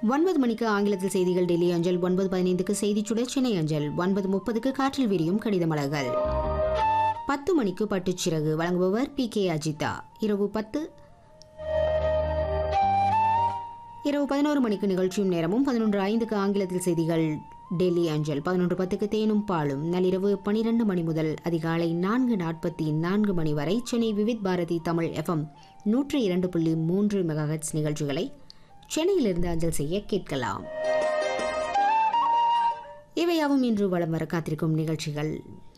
ஒன்பது மணிக்கு ஆங்கிலத்தில் செய்திகள் டெல்லி அஞ்சல் ஒன்பது பதினைந்துக்கு செய்திச் சுடர் சென்னை அஞ்சல் ஒன்பது முப்பதுக்கு காற்றில் விரியும் கடிதமலர்கள் பத்து மணிக்கு பட்டுச்சிறகு வழங்குபவர் பி கே அஜிதா இரவு பத்து இரவு பதினோரு மணிக்கு நிகழ்ச்சியும் நேரமும் பதினொன்று ஐந்துக்கு ஆங்கிலத்தில் செய்திகள் டெல்லி அஞ்சல் பதினொன்று பத்துக்கு தேனும் பாலும் நள்ளிரவு பனிரெண்டு மணி முதல் அதிகாலை நான்கு நாற்பத்தி நான்கு மணி வரை சென்னை விவித் பாரதி தமிழ் எஃப்எம் நூற்றி இரண்டு புள்ளி மூன்று மெகாஹெட்ஸ் நிகழ்ச்சிகளை சென்னையிலிருந்து அஞ்சல் செய்ய கேட்கலாம் இவையாவும் இன்று வலம் வர காத்திருக்கும் நிகழ்ச்சிகள்